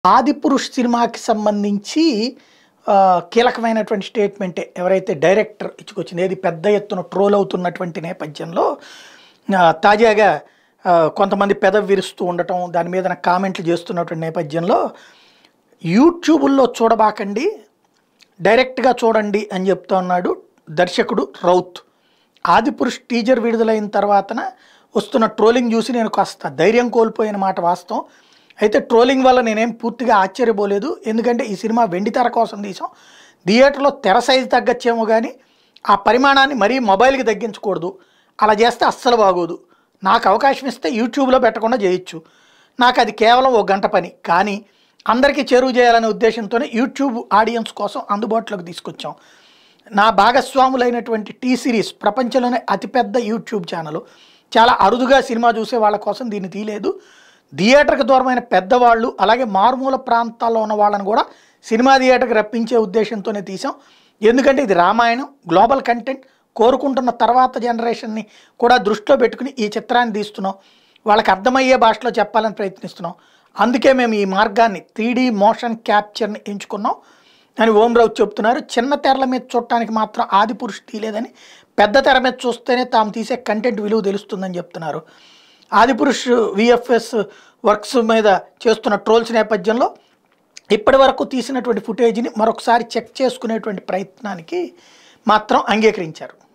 ఆదిపురుష్ సినిమాకి సంబంధించి ఆ, కీలకమైనటువంటి స్టేట్మెంటే ఎవరైతే డైరెక్టర్ ఇచ్చుకొచ్చింది ఏది పెద్ద ఎత్తున ట్రోల్ అవుతున్నటువంటి నేపథ్యంలో ఆ, తాజాగా ఆ, కొంతమంది పెదవి విరుస్తూ ఉండటం దాని మీద కామెంట్లు చేస్తున్నటువంటి నేపథ్యంలో యూట్యూబుల్లో చూడబాకండి డైరెక్ట్గా చూడండి అని చెప్తా ఉన్నాడు దర్శకుడు రౌత్ ఆదిపురుష్ టీజర్ విడుదలైన తర్వాతన వస్తున్న ట్రోలింగ్ చూసి నేను కాస్త ధైర్యం కోల్పోయిన మాట వాస్తవం అయితే ట్రోలింగ్ వల్ల నేనేం పూర్తిగా ఆశ్చర్యపోలేదు ఎందుకంటే ఈ సినిమా వెండి తెర కోసం తీసాం థియేటర్లో తెర సైజు తగ్గచ్చేమో కానీ ఆ పరిమాణాన్ని మరీ మొబైల్కి తగ్గించకూడదు అలా చేస్తే అస్సలు బాగోదు నాకు అవకాశం ఇస్తే యూట్యూబ్లో పెట్టకుండా చేయొచ్చు నాకు అది కేవలం ఒక గంట పని కానీ అందరికీ చేరువ చేయాలనే ఉద్దేశంతోనే యూట్యూబ్ ఆడియన్స్ కోసం అందుబాటులోకి తీసుకొచ్చాం నా భాగస్వాములైనటువంటి టీ సిరీస్ ప్రపంచంలోనే అతిపెద్ద యూట్యూబ్ ఛానల్ చాలా అరుదుగా సినిమా చూసే వాళ్ళ కోసం దీన్ని తీయలేదు థియేటర్కి దూరమైన పెద్దవాళ్ళు అలాగే మారుమూల ప్రాంతాల్లో ఉన్న వాళ్ళని కూడా సినిమా థియేటర్కి రప్పించే ఉద్దేశంతోనే తీసాం ఎందుకంటే ఇది రామాయణం గ్లోబల్ కంటెంట్ కోరుకుంటున్న తర్వాత జనరేషన్ని కూడా దృష్టిలో పెట్టుకుని ఈ చిత్రాన్ని తీస్తున్నాం వాళ్ళకి అర్థమయ్యే భాషలో చెప్పాలని ప్రయత్నిస్తున్నాం అందుకే మేము ఈ మార్గాన్ని త్రీ మోషన్ క్యాప్చర్ని ఎంచుకున్నాం అని ఓం రావు చెప్తున్నారు చిన్న తెరల మీద చూడటానికి మాత్రం ఆది పురుష్ తీయలేదని పెద్ద తెర మీద చూస్తేనే తాము తీసే కంటెంట్ విలువ తెలుస్తుందని చెప్తున్నారు ఆది పురుష్ విఎఫ్ఎస్ వర్క్స్ మీద చేస్తున్న ట్రోల్స్ నేపథ్యంలో ఇప్పటి వరకు తీసినటువంటి ఫుటేజ్ని మరొకసారి చెక్ చేసుకునేటువంటి ప్రయత్నానికి మాత్రం అంగీకరించారు